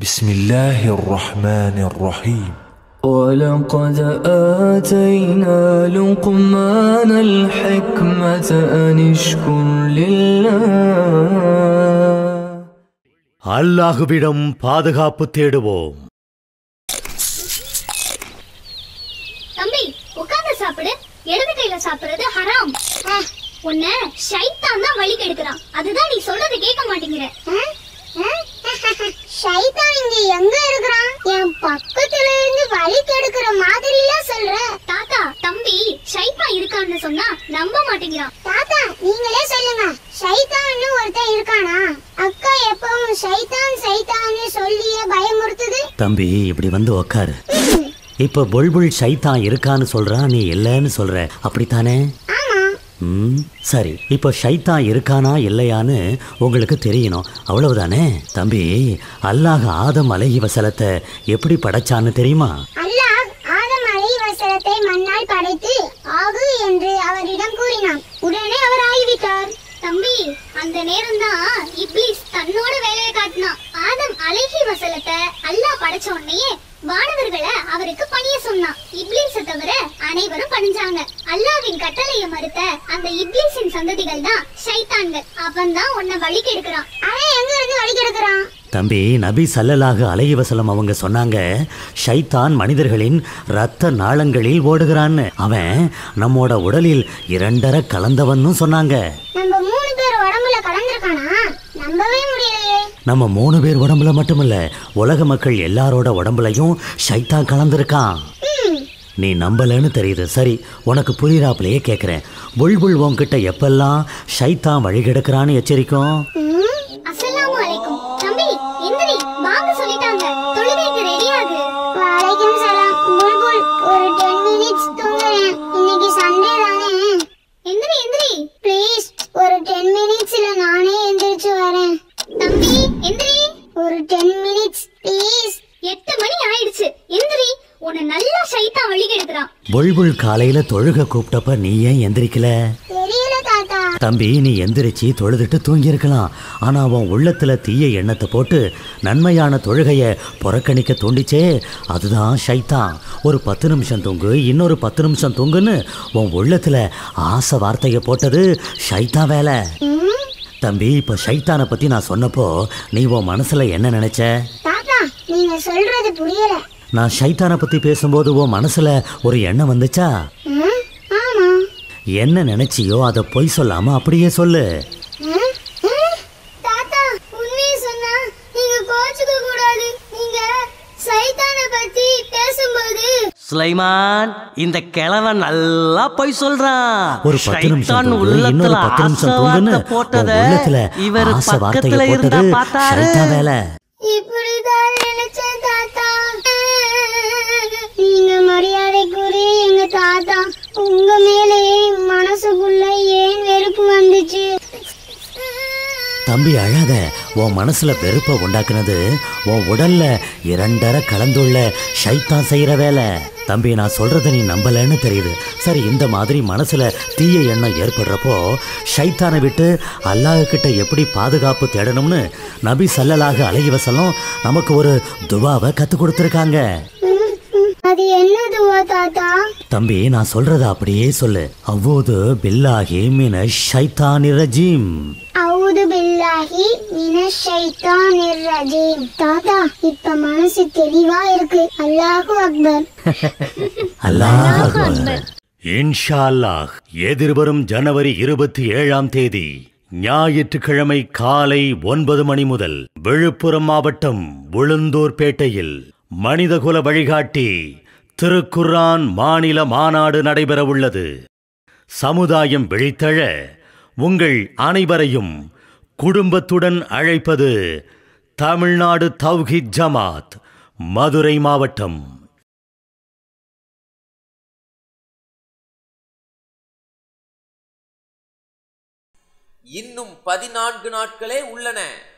بسم الله الرحمن الرحيم ولقد آتينا لقمان الحكمة أن اشكر لله அல்லாஹுவிடம் பாதுகாப்பு தேடுவோம் தம்பி உட்கார்ந்து சாப்பிடு இடது கையில சாப்பிடுறது ஹராம் உன்ன ஷைத்தான் தான் வழி கெடுக்கிறான் அதுதான் நீ சொல்றதை கேட்க மாட்டேங்கிற ஷைத்தான் இங்க எங்க இருக்கிறான் என் பக்கத்துல இருந்து வழி கெடுக்கிற மாதிரில சொல்ற தாத்தா தம்பி ஷைத்தான் இருக்கான்னு சொன்னா நம்ப மாட்டேங்கிறான் தாத்தா நீங்களே சொல்லுங்க ஷைத்தான்னு ஒருத்தன் இருக்கானா அக்கா எப்பவும் ஷைத்தான் சைத்தான்னு சொல்லியே பயமுறுத்துது தம்பி இப்படி வந்து உக்காரு இப்ப புல்புல் ஷைத்தான் இருக்கான்னு சொல்றான் நீ இல்லைன்னு சொல்ற அப்படித்தானே ஆமா ம் சரி இப்போ ஷைத்தான் இருக்கானா இல்லையான்னு உங்களுக்கு தெரியணும் அவ்வளவுதானே தம்பி அல்லாஹ் ஆதம் அலைஹி வசலத்தை எப்படி படைச்சான்னு தெரியுமா அல்லாஹ் ஆதம் அலைவசலத்தை மண்ணால் படைத்து ஆகு என்று அவரிடம் கூறினான் உடனே அவர் ஆகிவிட்டார் தம்பி அந்த நேரம் தான் இப்ளீஸ் தன்னோட வேலையை காட்டினான் ஆதம் அழகி வசலத்தை அல்லாஹ் படைச்ச உடனேயே வானவர்களை அவருக்கு பணிய சொன்னான் இப்ளீஸ தவிர அனைவரும் பணிஞ்சாங்க அல்லாஹ்வின் கட்டளையை மறுத்த அந்த இப்ளீஸின் சந்ததிகள் தான் ஷைத்தான்கள் அவன் தான் உன்னை வழி கெடுக்கிறான் அவன் எங்க இருந்து வழி கெடுக்கிறான் தம்பி நபி சல்லல்லாஹு அலைஹி வஸல்லம் அவங்க சொன்னாங்க ஷைத்தான் மனிதர்களின் இரத்த நாளங்களில் ஓடுகிறான்னு அவன் நம்மோட உடலில் இரண்டரை கலந்தவன்னு சொன்னாங்க நம்ம மூணு பேர் உடம்புல கலந்திருக்கானா நம்பவே முடியலையே நம்ம மூணு பேர் உடம்புல மட்டுமில்ல உலக மக்கள் எல்லாரோட உடம்புலையும் ஷைத்தான் கலந்திருக்கான் நீ நம்பலன்னு தெரியுது சரி உனக்கு புரியுறாப்புலையே கேட்குறேன் புல்புல் உன்கிட்ட எப்பெல்லாம் ஷைத்தான் வழி கெடுக்கிறான்னு எச்சரிக்கும் அஸ்ஸலாமு அலைக்கும் தம்பி எந்திரி வாங்க சொல்லிட்டாங்க தொழுகைக்கு ரெடி ஆகு வலைக்கும் சலாம் புல்புல் ஒரு டென் மினிட்ஸ் தூங்குறேன் இன்னைக்கு சண்டே தானே எந்திரி எந்திரி ப்ளீஸ் ஒரு டென் மினிட்ஸ்ல நானே எந்திரிச்சு வரேன் தம்பி எந்திரி ஒரு டென் மினிட்ஸ் ப்ளீஸ் எட்டு மணி ஆயிடுச்சு எந்திரி உன்னை நல்லா ஷைத்தான் வழி கெடுக்கிறான் புல்புல் காலையில தொழுக கூப்பிட்டப்ப நீ ஏன் எந்திரிக்கல தெரியல தாத்தா தம்பி நீ எந்திரிச்சு தொழுதுட்டு தூங்கியிருக்கலாம் ஆனா அவன் உள்ளத்துல தீய எண்ணத்தை போட்டு நன்மையான தொழுகைய புறக்கணிக்க தூண்டிச்சே அதுதான் ஷைத்தான் ஒரு பத்து நிமிஷம் தூங்கு இன்னொரு பத்து நிமிஷம் தூங்குன்னு உன் உள்ளத்துல ஆசை வார்த்தைய போட்டது ஷைத்தான் வேலை தம்பி இப்ப ஷைத்தானை பத்தி நான் சொன்னப்போ நீ உன் மனசுல என்ன நினைச்ச தாத்தா நீங்க சொல்றது புரியல நான் ஷைத்தானை பத்தி பேசும்போது உன் மனசுல ஒரு எண்ணம் வந்துச்சா ம்? ஆமா என்ன நினைச்சியோ அதை பொய் சொல்லாம அப்படியே சொல்லு ம்? ம்? தாத்தா உண்மையை சொன்னா நீங்க கோச்சுக்க கூடாது நீங்க சைத்தானை பத்தி பேசும்போது சுலைமான் இந்த கிழவன் நல்லா போய் சொல்றான் ஒரு பத்து நிமிஷம் ஷைத்தான் தூங்கு, உள்ளத்துல இன்னொரு பத்து நிமிஷம் ஆசை தூங்குன்னு வார்த்தை போட்டத உன் உள்ளத்துல இவர் ஆசை வார்த்தையை பக்கத்துல இருந்தா போட்டது பார்த்தாரு ஷைத்தான் வேலை இப்படிதான் நினைச்சேன் தாத்தா நீங்க மரியாதைக்குரிய எங்க தாத்தா உங்க மேலே மனசுக்குள்ள ஏன் வெறுப்பு வந்துச்சு தம்பி அழாத உன் மனசுல வெறுப்பை உண்டாக்குனது உன் உடல்ல இரண்டரை கலந்துள்ள ஷைத்தான் செய்யற வேலை தம்பி நான் சொல்றத நீ நம்பலன்னு தெரியுது சரி இந்த மாதிரி மனசுல தீய எண்ணம் ஏற்படுறப்போ ஷைத்தானை விட்டு அல்லாஹ் கிட்ட எப்படி பாதுகாப்பு தேடணும்னு நபி சல்லலாக அழகி வசலம் நமக்கு ஒரு துவாவை கத்து கொடுத்துருக்காங்க அது என்னதுவா தாத்தா தம்பி நான் சொல்றத அப்படியே சொல்லு அவ்வோது பில்லாஹி மின ஷைத்தானி ரஜீம் அவுது பில்லாஹி மினஷ் ஷைத்தானிர் ரஜீம் தாத்தா இப்ப மனசு தெளிவா இருக்கு அல்லாஹு அக்பர் அல்லாஹ் அக்பர் இன்ஷா அல்லாஹ் எதிர்வரும் ஜனவரி இருபத்தி ஏழாம் தேதி ஞாயிற்றுக்கிழமை காலை ஒன்பது மணி முதல் விழுப்புரம் மாவட்டம் உளுந்தூர்பேட்டையில் மனிதகுல வழிகாட்டி திருக்குர்ஆன் மாநில மாநாடு நடைபெறவுள்ளது சமுதாயம் விழித்தழ உங்கள் அனைவரையும் குடும்பத்துடன் அழைப்பது தமிழ்நாடு தவ்ஹித் ஜமாத் மதுரை மாவட்டம் இன்னும் பதினான்கு நாட்களே உள்ளன